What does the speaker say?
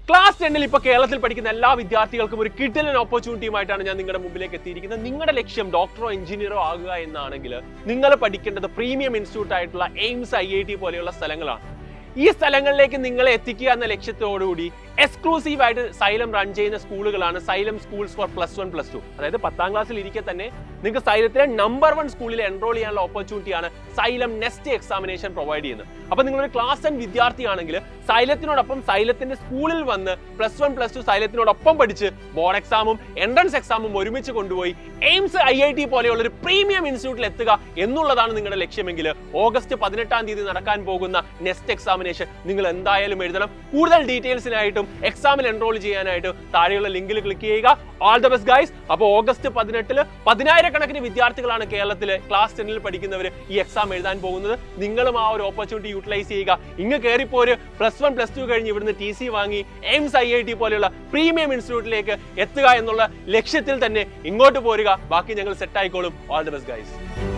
class ടെന്നിൽ ഇപ്പൊ കേരളത്തിൽ പഠിക്കുന്ന എല്ലാ വിദ്യാർത്ഥികൾക്കും ഒരു കിട്ടലൻ ഓപ്പർച്യൂണിറ്റിയുമായിട്ടാണ് ഞാൻ നിങ്ങളുടെ മുമ്പിലേക്ക് എത്തിയിരിക്കുന്നത് നിങ്ങളുടെ ലക്ഷ്യം ഡോക്ടറോ എഞ്ചിനീയറോ ആകുക എന്നാണെങ്കിൽ നിങ്ങൾ പഠിക്കേണ്ടത് പ്രീമിയം ഇൻസ്റ്റിറ്റ്യൂട്ട് ആയിട്ടുള്ള എയിംസ് ഐ ഐ ടി പോലെയുള്ള സ്ഥലങ്ങളാണ് ഈ സ്ഥലങ്ങളിലേക്ക് നിങ്ങളെ എത്തിക്കുക എന്ന ലക്ഷ്യത്തോടുകൂടി എക്സ്ക്ലൂസീവ് ആയിട്ട് സൈലം റൺ ചെയ്യുന്ന സ്കൂളുകളാണ് Xylem schools for plus one plus two അതായത് പത്താം ക്ലാസ്സിൽ ഇരിക്കെ തന്നെ നിങ്ങൾക്ക് സൈലത്തിലെ നമ്പർ വൺ സ്കൂളിൽ എൻറോൾ ചെയ്യാനുള്ള ഓപ്പർച്യൂണിറ്റിയാണ് സൈലം നെക്സ്റ്റ് എക്സാമിനേഷൻ പ്രൊവൈഡ് ചെയ്യുന്നത് അപ്പൊ നിങ്ങളൊരു ക്ലാസ് ടെൻ വിദ്യാർത്ഥിയാണെങ്കിൽ സൈലത്തിനോടൊപ്പം സൈലത്തിന്റെ സ്കൂളിൽ വന്ന് പ്ലസ് വൺ പ്ലസ് ടു സൈലത്തിനോടൊപ്പം പഠിച്ച് ബോർഡ് എക്സാമും എൻട്രൻസ് എക്സാമും ഒരുമിച്ച് കൊണ്ടുപോയി എയിംസ് ഐ ഐ ടി പോലെയുള്ള ഒരു പ്രീമിയം ഇൻസ്റ്റിറ്റ്യൂട്ടിൽ എത്തുക എന്നുള്ളതാണ് നിങ്ങളുടെ ലക്ഷ്യമെങ്കിൽ ഓഗസ്റ്റ് പതിനെട്ടാം തീയതി നടക്കാൻ പോകുന്ന നെക്സ്റ്റ് എക്സാമിനേഷൻ നിങ്ങൾ എന്തായാലും എഴുതണം കൂടുതൽ ഡീറ്റെയിൽസിനായിട്ടും എക്സാമിൽ എൻറോൾ ചെയ്യാനായിട്ടും താഴെയുള്ള ലിങ്കിൽ ക്ലിക്ക് ചെയ്യുക ഓൾ ദ ബെസ്റ്റ് ഗൈസ് അപ്പോൾ ഓഗസ്റ്റ് പതിനെട്ടില് പതിനായിരക്കണക്കിന് വിദ്യാർത്ഥികളാണ് കേരളത്തിലെ ക്ലാസ് ടെന്നിൽ പഠിക്കുന്നവർ ഈ എക്സാം എഴുതാൻ പോകുന്നത് നിങ്ങളും ആ ഒരു ഓപ്പർച്യൂണിറ്റി യൂട്ടിലൈസ് ചെയ്യുക ഇങ്ങ് കയറിപ്പോര് പ്ലസ് വൺ പ്ലസ് ടു കഴിഞ്ഞ് ഇവിടുന്ന് ടി സി വാങ്ങി എയിംസ് ഐ ഐ ടി പോലെയുള്ള പ്രീമിയം ഇൻസ്റ്റിറ്റ്യൂട്ടിലേക്ക് എത്തുക എന്നുള്ള ലക്ഷ്യത്തിൽ തന്നെ ഇങ്ങോട്ട് പോരുക ബാക്കി ഞങ്ങൾ സെറ്റ് ആയിക്കോളും ഓൾ ദ ബെസ്റ്റ് ഗൈസ്